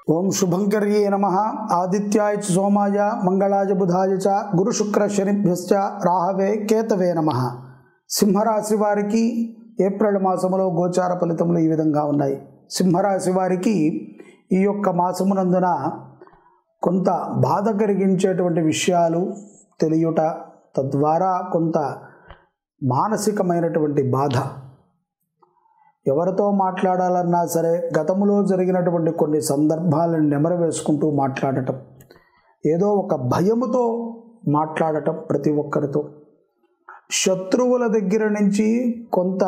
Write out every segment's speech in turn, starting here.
ఓం శుభంకర్యే నమ ఆదిత్యాయ చ సోమాయ మంగళాయ బుధాయ చ గురు శుక్ర శనిభ్యశ్చ రాహవే కేతవే నమ సింహరాశి వారికి ఏప్రిల్ మాసములో గోచార ఫలితములు ఈ విధంగా ఉన్నాయి సింహరాశి వారికి ఈ యొక్క మాసమునందున కొంత బాధ కలిగించేటువంటి విషయాలు తెలియట తద్వారా కొంత మానసికమైనటువంటి బాధ ఎవరితో మాట్లాడాలన్నా సరే గతంలో జరిగినటువంటి కొన్ని సందర్భాలను నెమరు వేసుకుంటూ మాట్లాడటం ఏదో ఒక భయముతో మాట్లాడటం ప్రతి ఒక్కరితో శత్రువుల దగ్గర నుంచి కొంత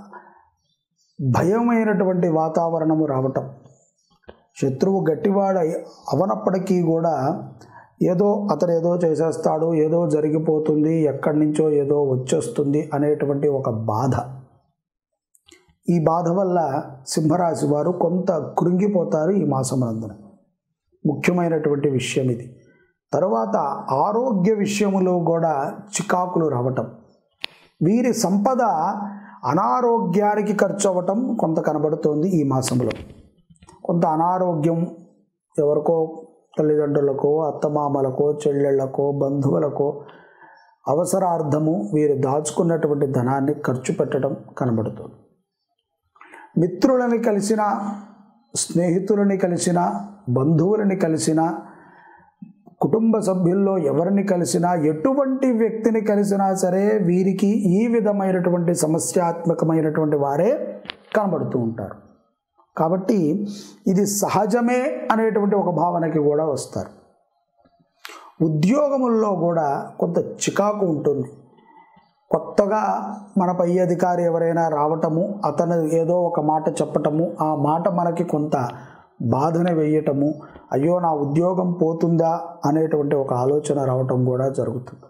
భయమైనటువంటి వాతావరణము రావటం శత్రువు గట్టివాడ అవనప్పటికీ కూడా ఏదో అతను ఏదో చేసేస్తాడు ఏదో జరిగిపోతుంది ఎక్కడి నుంచో ఏదో వచ్చేస్తుంది అనేటువంటి ఒక బాధ ఈ బాధ వల్ల సింహరాశి వారు కొంత కృంగిపోతారు ఈ మాసమునందున ముఖ్యమైనటువంటి విషయం ఇది తరువాత ఆరోగ్య విషయములో కూడా చికాకులు రావటం వీరి సంపద అనారోగ్యానికి ఖర్చు అవ్వటం కొంత కనబడుతోంది ఈ మాసంలో కొంత అనారోగ్యం ఎవరికో తల్లిదండ్రులకో అత్తమామలకో చెల్లెళ్ళకో బంధువులకో అవసరార్థము వీరు దాచుకున్నటువంటి ధనాన్ని ఖర్చు పెట్టడం కనబడుతుంది మిత్రులని కలిసిన స్నేహితులని కలిసిన బంధువులని కలిసిన కుటుంబ సభ్యుల్లో ఎవరిని కలిసినా ఎటువంటి వ్యక్తిని కలిసినా సరే వీరికి ఈ విధమైనటువంటి సమస్యాత్మకమైనటువంటి వారే కనబడుతూ ఉంటారు కాబట్టి ఇది సహజమే అనేటువంటి ఒక భావనకి కూడా వస్తారు ఉద్యోగముల్లో కూడా కొంత చికాకు ఉంటుంది కొత్తగా మన పై అధికారి ఎవరైనా రావటము అతను ఏదో ఒక మాట చెప్పటము ఆ మాట మనకి కొంత బాధన వేయటము అయ్యో నా ఉద్యోగం పోతుందా అనేటువంటి ఒక ఆలోచన రావటం కూడా జరుగుతుంది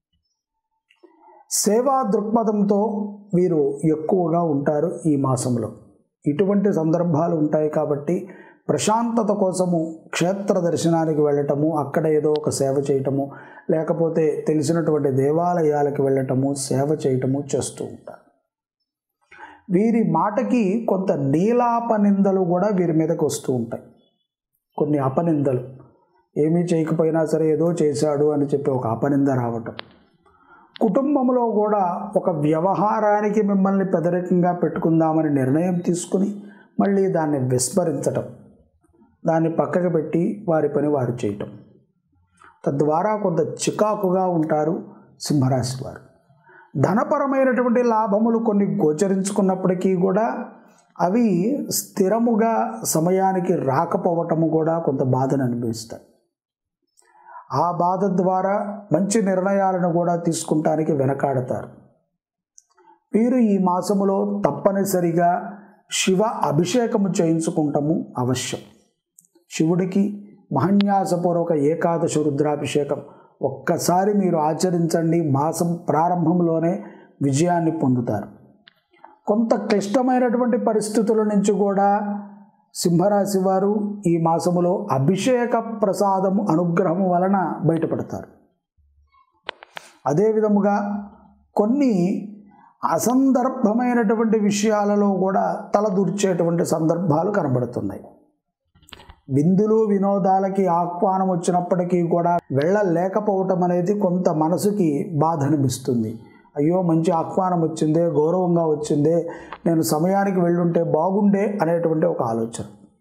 సేవా దృక్పథంతో వీరు ఎక్కువగా ఉంటారు ఈ మాసంలో ఇటువంటి సందర్భాలు ఉంటాయి కాబట్టి ప్రశాంతత కోసము క్షేత్ర దర్శనానికి వెళ్ళటము అక్కడ ఏదో ఒక సేవ చేయటము లేకపోతే తెలిసినటువంటి దేవాలయాలకు వెళ్ళటము సేవ చేయటము చేస్తూ ఉంటారు వీరి మాటకి కొంత నీలాపనిందలు కూడా వీరి మీదకి వస్తూ ఉంటాయి కొన్ని అపనిందలు ఏమీ చేయకపోయినా సరే ఏదో చేశాడు అని చెప్పి ఒక అపనింద రావటం కుటుంబంలో కూడా ఒక వ్యవహారానికి మిమ్మల్ని పెదరికంగా పెట్టుకుందామని నిర్ణయం తీసుకుని మళ్ళీ దాన్ని విస్మరించటం దాన్ని పక్కకు పెట్టి వారి పని వారు చేయటం తద్వారా కొంత చికాకుగా ఉంటారు సింహరాశి వారు ధనపరమైనటువంటి లాభములు కొన్ని గోచరించుకున్నప్పటికీ కూడా అవి స్థిరముగా సమయానికి రాకపోవటము కూడా కొంత బాధను అనిపిస్తాయి ఆ బాధ ద్వారా మంచి నిర్ణయాలను కూడా తీసుకుంటానికి వెనకాడతారు వీరు ఈ మాసములో తప్పనిసరిగా శివ అభిషేకము చేయించుకుంటాము అవశ్యం శివుడికి మహన్యాసపూర్వక ఏకాదశ రుద్రాభిషేకం ఒక్కసారి మీరు ఆచరించండి మాసం ప్రారంభంలోనే విజయాన్ని పొందుతారు కొంత క్లిష్టమైనటువంటి పరిస్థితుల నుంచి కూడా సింహరాశి వారు ఈ మాసములో అభిషేక ప్రసాదము అనుగ్రహము వలన బయటపడతారు అదే విధముగా కొన్ని అసందర్భమైనటువంటి విషయాలలో కూడా తలదూర్చేటువంటి సందర్భాలు కనబడుతున్నాయి విందులు వినోదాలకి ఆహ్వానం వచ్చినప్పటికీ కూడా వెళ్ళలేకపోవటం అనేది కొంత మనసుకి బాధ అనిపిస్తుంది అయ్యో మంచి ఆహ్వానం వచ్చిందే గౌరవంగా వచ్చిందే నేను సమయానికి వెళ్ళుంటే బాగుండే అనేటువంటి ఒక ఆలోచన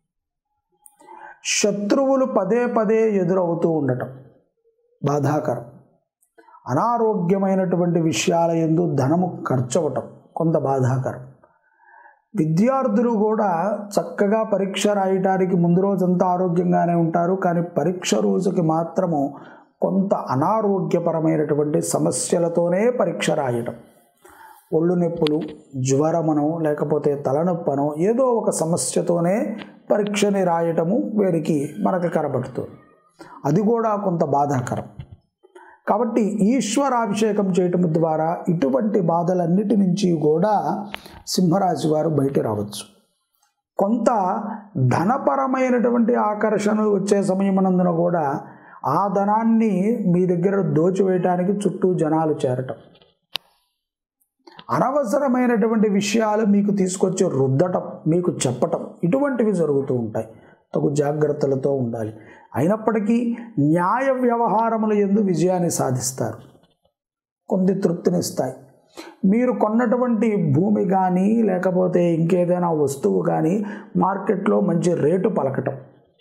శత్రువులు పదే పదే ఎదురవుతూ ఉండటం బాధాకరం అనారోగ్యమైనటువంటి విషయాల ఎందు ధనము ఖర్చు అవ్వటం కొంత బాధాకరం విద్యార్థులు కూడా చక్కగా పరీక్ష రాయటానికి ముందు రోజంతా ఆరోగ్యంగానే ఉంటారు కానీ పరీక్ష రోజుకి మాత్రము కొంత అనారోగ్యపరమైనటువంటి సమస్యలతోనే పరీక్ష రాయటం ఒళ్ళు నొప్పులు జ్వరమనో లేకపోతే తలనొప్పనో ఏదో ఒక సమస్యతోనే పరీక్షని రాయటము వీరికి మనకు కనబడుతుంది అది కూడా కొంత బాధాకరం కాబట్టి ఈశ్వరాభిషేకం చేయటం ద్వారా ఇటువంటి బాధలన్నిటి నుంచి కూడా సింహరాశి వారు బయట రావచ్చు కొంత ధనపరమైనటువంటి ఆకర్షణలు వచ్చే సమయమునందున కూడా ఆ ధనాన్ని మీ దగ్గర దోచివేయటానికి చుట్టూ జనాలు చేరటం అనవసరమైనటువంటి విషయాలు మీకు తీసుకొచ్చి రుద్దటం మీకు చెప్పటం ఇటువంటివి జరుగుతూ ఉంటాయి తగు జాగ్రత్తలతో ఉండాలి అయినప్పటికీ న్యాయ వ్యవహారముల ఎందు విజయాన్ని సాధిస్తారు కొంత తృప్తినిస్తాయి మీరు కొన్నటువంటి భూమి కానీ లేకపోతే ఇంకేదైనా వస్తువు కానీ మార్కెట్లో మంచి రేటు పలకటం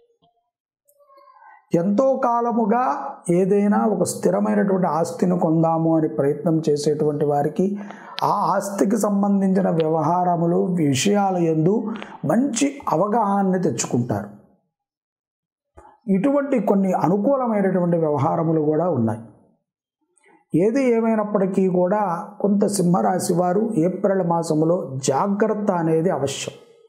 ఎంతో కాలముగా ఏదైనా ఒక స్థిరమైనటువంటి ఆస్తిని కొందాము అని ప్రయత్నం చేసేటువంటి వారికి ఆ ఆస్తికి సంబంధించిన వ్యవహారములు విషయాల ఎందు మంచి అవగాహనని తెచ్చుకుంటారు ఇటువంటి కొన్ని అనుకూలమైనటువంటి వ్యవహారములు కూడా ఉన్నాయి ఏది ఏమైనప్పటికీ కూడా కొంత సింహరాశి వారు ఏప్రిల్ మాసంలో జాగ్రత్త అనేది అవశ్యం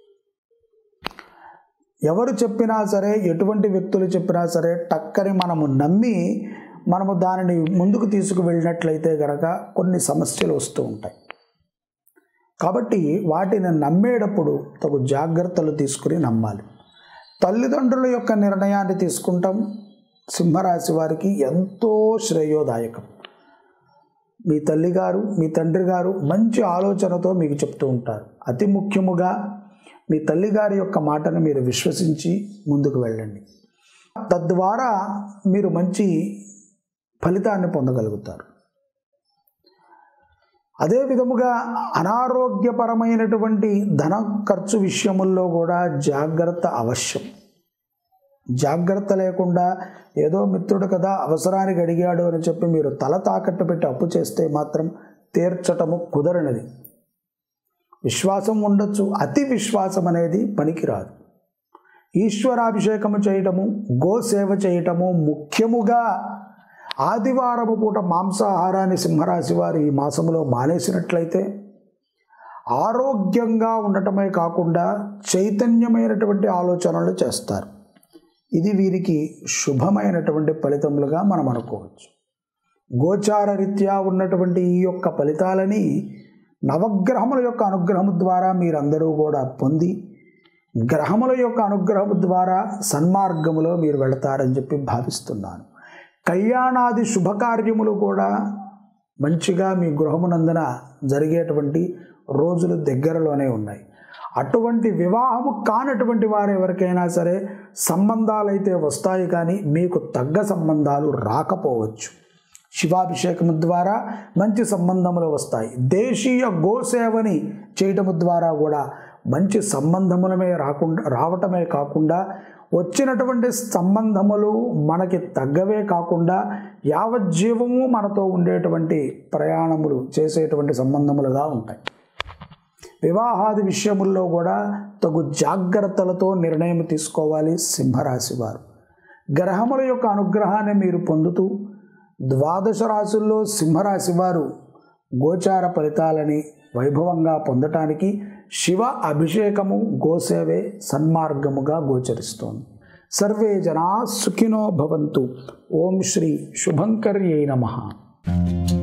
ఎవరు చెప్పినా సరే ఎటువంటి వ్యక్తులు చెప్పినా సరే టక్కని మనము నమ్మి మనము దానిని ముందుకు తీసుకువెళ్ళినట్లయితే గనక కొన్ని సమస్యలు వస్తూ ఉంటాయి కాబట్టి వాటిని నమ్మేటప్పుడు తగు జాగ్రత్తలు తీసుకుని నమ్మాలి తల్లిదండ్రుల యొక్క నిర్ణయాన్ని తీసుకుంటాం సింహరాశి వారికి ఎంతో శ్రేయోదాయకం మీ తల్లిగారు మీ తండ్రి గారు మంచి ఆలోచనతో మీకు చెప్తూ ఉంటారు అతి ముఖ్యముగా మీ తల్లిగారి యొక్క మాటను మీరు విశ్వసించి ముందుకు వెళ్ళండి తద్వారా మీరు మంచి ఫలితాన్ని పొందగలుగుతారు అదే విధముగా అనారోగ్యపరమైనటువంటి ధన ఖర్చు విషయముల్లో కూడా జాగ్రత్త అవశ్యం జాగ్రత్త లేకుండా ఏదో మిత్రుడు కదా అవసరానికి అడిగాడు అని చెప్పి మీరు తల తాకట్టు పెట్టి అప్పు చేస్తే మాత్రం తీర్చటము కుదరనిది విశ్వాసం ఉండొచ్చు అతి విశ్వాసం అనేది పనికిరాదు ఈశ్వరాభిషేకము చేయటము గోసేవ చేయటము ముఖ్యముగా ఆదివారము పూట మాంసాహారాన్ని సింహరాశి వారు ఈ మాసంలో మానేసినట్లయితే ఆరోగ్యంగా ఉండటమే కాకుండా చైతన్యమైనటువంటి ఆలోచనలు చేస్తారు ఇది వీరికి శుభమైనటువంటి ఫలితములుగా మనం అనుకోవచ్చు గోచార రీత్యా ఉన్నటువంటి ఈ యొక్క ఫలితాలని నవగ్రహముల యొక్క అనుగ్రహము ద్వారా మీరందరూ కూడా పొంది గ్రహముల యొక్క అనుగ్రహము ద్వారా సన్మార్గములో మీరు వెళతారని చెప్పి భావిస్తున్నాను కళ్యాణాది శుభకార్యములు కూడా మంచిగా మీ గృహమునందున జరిగేటువంటి రోజులు దగ్గరలోనే ఉన్నాయి అటువంటి వివాహము కానటువంటి వారు ఎవరికైనా సరే సంబంధాలైతే వస్తాయి కానీ మీకు తగ్గ సంబంధాలు రాకపోవచ్చు శివాభిషేకము ద్వారా మంచి సంబంధములు వస్తాయి దేశీయ గోసేవని చేయటము ద్వారా కూడా మంచి సంబంధములమే రాకుండా రావటమే కాకుండా వచ్చినటువంటి సంబంధములు మనకి తగ్గవే కాకుండా యావజ్జీవము మనతో ఉండేటువంటి ప్రయాణములు చేసేటువంటి సంబంధములుగా ఉంటాయి వివాహాది విషయముల్లో కూడా తగు జాగ్రత్తలతో నిర్ణయం తీసుకోవాలి సింహరాశి వారు గ్రహముల యొక్క అనుగ్రహాన్ని మీరు పొందుతూ ద్వాదశ రాశుల్లో సింహరాశి వారు గోచార ఫలితాలని వైభవంగా పొందటానికి శివ అభిషేకము గోసేవే సన్మార్గముగా గోచరిస్తోంది సర్వే జనా సుఖినో భవంతు ఓం శ్రీ శుభంకర్యై నమ